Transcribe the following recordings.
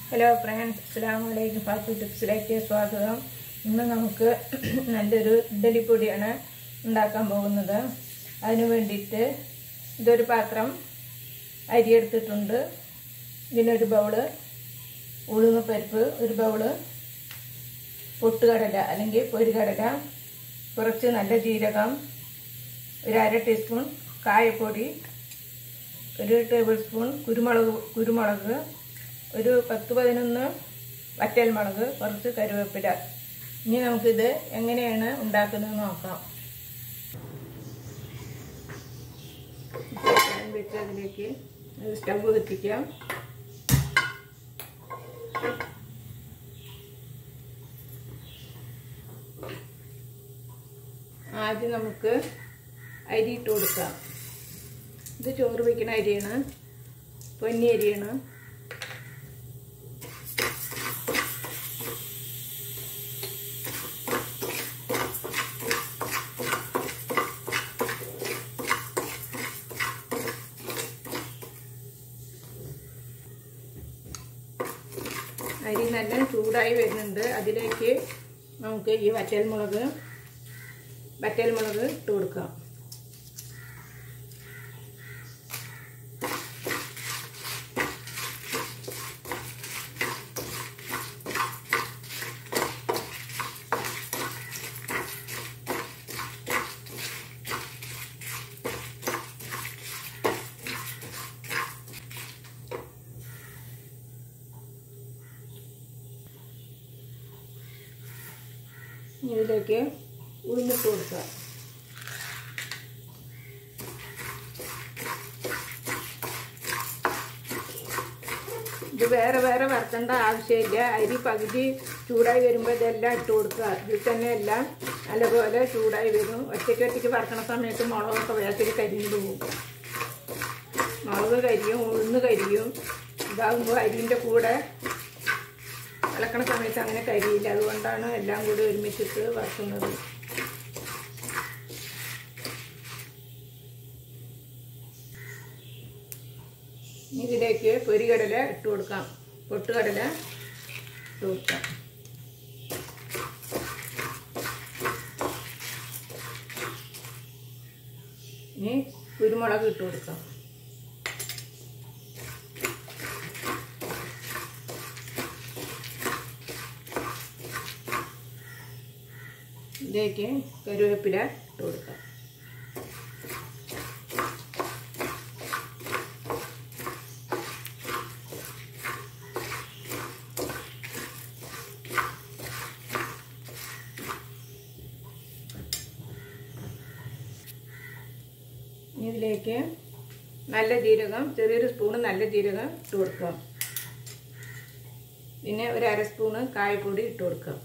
hello friends അസ്സാം വലൈക്കും ഫാത്തി ടിപ്സിലേക്ക് സ്വാഗതം ഇന്ന് നമുക്ക് നല്ലൊരു ഇഡ്ഡലി പൊടിയാണ് ഉണ്ടാക്കാൻ പോകുന്നത് അതിനു വേണ്ടിയിട്ട് ഇതൊരു പാത്രം അരി എടുത്തിട്ടുണ്ട് ഇതിനൊരു ബൗള് ഉഴുന്ന് പരിപ്പ് ഒരു ബൗള് പൊട്ടുകടല അല്ലെങ്കിൽ പൊരികടല കുറച്ച് നല്ല ജീരകം ഒരു അര ടീസ്പൂൺ കായപ്പൊടി ഒരു ടേബിൾ സ്പൂൺ കുരുമുളക് കുരുമുളക് ഒരു പത്ത് പതിനൊന്ന് വറ്റൽ മുളക് കുറച്ച് കരുവേപ്പില ഇനി നമുക്കിത് എങ്ങനെയാണ് ഉണ്ടാക്കുന്നത് നോക്കാം പാൻ വെച്ച് അതിലേക്ക് സ്റ്റവ് കത്തിക്കാം ആദ്യം നമുക്ക് അരി ഇട്ട് കൊടുക്കാം ഇത് ചോറ് വയ്ക്കുന്ന അരിയാണ് പൊന്നി അരിയാണ് അരി നല്ല ചൂടായി വരുന്നുണ്ട് അതിലേക്ക് നമുക്ക് ഈ വറ്റൽമുളക് വറ്റൽമുളക് ഇട്ട് കൊടുക്കാം ഇതിലേക്ക് ഉഴുന്നിട്ട് കൊടുക്കുക ഇത് വേറെ വേറെ വറുക്കേണ്ട ആവശ്യമില്ല അരി പകുതി ചൂടായി വരുമ്പോൾ ഇതെല്ലാം ഇട്ട് കൊടുക്കുക ഇതിൽ തന്നെ എല്ലാം നല്ലപോലെ ചൂടായി വരും ഒറ്റയ്ക്ക് ഒറ്റയ്ക്ക് വറുക്കണ സമയത്ത് മുളകൊക്കെ വേഗത്തിൽ കരിഞ്ഞു പോകും മുളക് കരിയും ഉഴുന്ന് കരിയും ഇതാകുമ്പോൾ അരിൻ്റെ കൂടെ ഇളക്കണ സമയത്ത് അങ്ങനെ കരിയില്ല അതുകൊണ്ടാണ് എല്ലാം കൂടി ഒരുമിച്ചിട്ട് വറുക്കുന്നത് ഇതിലേക്ക് പൊരികടല ഇട്ട് കൊടുക്കാം പൊട്ടുകടല ഇട്ട് കൊടുക്കാം ഇനി കുരുമുളക് ഇട്ട് കൊടുക്കാം ഇതിലേക്ക് കരുവേപ്പില ഇട്ട് കൊടുക്കാം ഇതിലേക്ക് നല്ല ജീരകം ചെറിയൊരു സ്പൂണ് നല്ല ജീരകം ഇട്ട് കൊടുക്കാം പിന്നെ ഒരു അര സ്പൂണ് കായപ്പൊടി ഇട്ട് കൊടുക്കാം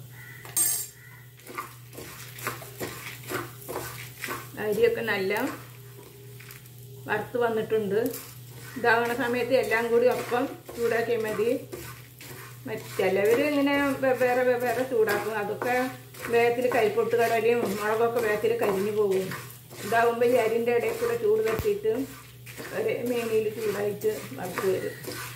അരിയൊക്കെ നല്ല വറുത്ത് വന്നിട്ടുണ്ട് ഇതാവണ സമയത്ത് എല്ലാം കൂടി ഒപ്പം ചൂടാക്കിയാൽ മതി ചിലവർ ഇങ്ങനെ വെവ്വേറെ വെവ്വേറെ ചൂടാക്കും അതൊക്കെ വേഗത്തിൽ കൈപ്പൊട്ട് കടലയും മുളകൊക്കെ വേഗത്തിൽ കരിഞ്ഞു പോകും ഇതാകുമ്പോൾ ഈ അരിൻ്റെ ഇടയിൽ കൂടെ ചൂട് തട്ടിയിട്ട് ഒരു മേനിയിൽ ചൂടായിട്ട് വറുത്ത് വരും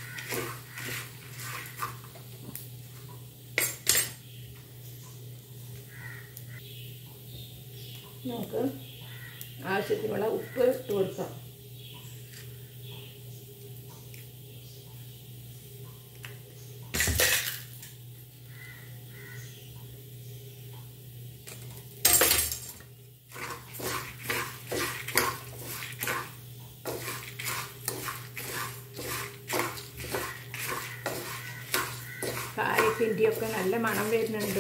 നമുക്ക് ആവശ്യത്തിനുള്ള ഉപ്പ് ഇട്ട് കൊടുക്കാം കായത്തിൻ്റെയൊക്കെ നല്ല മണം വരുന്നുണ്ട്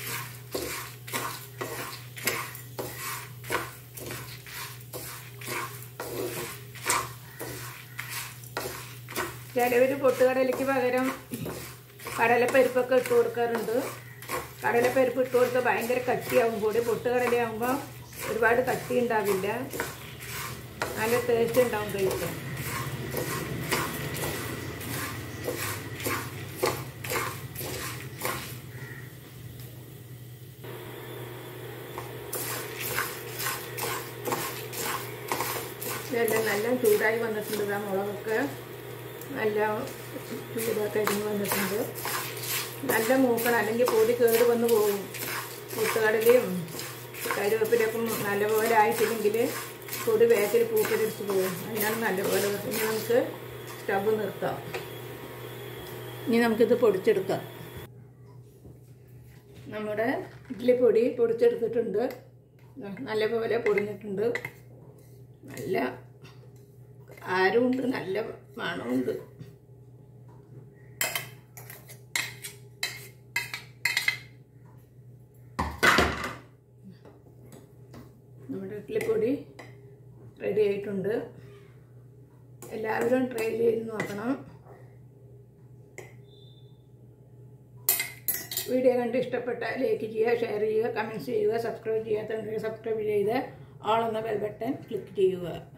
ചിലവർ പൊട്ടുകടലയ്ക്ക് പകരം കടലപ്പരിപ്പൊക്കെ ഇട്ട് കൊടുക്കാറുണ്ട് കടലപ്പരിപ്പ് ഇട്ട് കൊടുത്താൽ ഭയങ്കര കട്ടിയാവും കൂടി പൊട്ടുകടലയാകുമ്പോൾ ഒരുപാട് കട്ടി ഉണ്ടാവില്ല നല്ല ടേസ്റ്റ് ഉണ്ടാവും കഴിക്കാൻ ഇതെല്ലാം നല്ല ചൂടായി വന്നിട്ടുണ്ട് ആ മുളകൊക്കെ നല്ല ഇതൊക്കെ അരിഞ്ഞ് വന്നിട്ടുണ്ട് നല്ല മൂക്കണം അല്ലെങ്കിൽ പൊടി കേട് വന്ന് പോകും മുട്ടുകടലയും കരുവേപ്പിലൊക്കെ നല്ലപോലെ ആയിട്ടില്ലെങ്കിൽ പൊടി വേഗത്തിൽ പൂക്കലെടുത്ത് പോകും അതിനാണ് നല്ലപോലെ ഇനി നമുക്ക് സ്റ്റവ് നിർത്താം ഇനി നമുക്കിത് പൊടിച്ചെടുക്കാം നമ്മുടെ ഇഡ്ഡലിപ്പൊടി പൊടിച്ചെടുത്തിട്ടുണ്ട് നല്ലപോലെ പൊടിഞ്ഞിട്ടുണ്ട് നല്ല ആരുമുണ്ട് നല്ല മണമുണ്ട് നമ്മുടെ ഇഡ്ഡലിപ്പൊടി റെഡി ആയിട്ടുണ്ട് എല്ലാവരും ട്രൈ ചെയ്ത് നോക്കണം വീഡിയോ കണ്ട് ഇഷ്ടപ്പെട്ടാൽ ലൈക്ക് ചെയ്യുക ഷെയർ ചെയ്യുക കമൻറ്റ്സ് ചെയ്യുക സബ്സ്ക്രൈബ് ചെയ്യാത്തവരുണ്ടെങ്കിൽ സബ്സ്ക്രൈബ് ചെയ്ത് ആൾ എന്ന ബെൽ ബട്ടൺ ക്ലിക്ക് ചെയ്യുക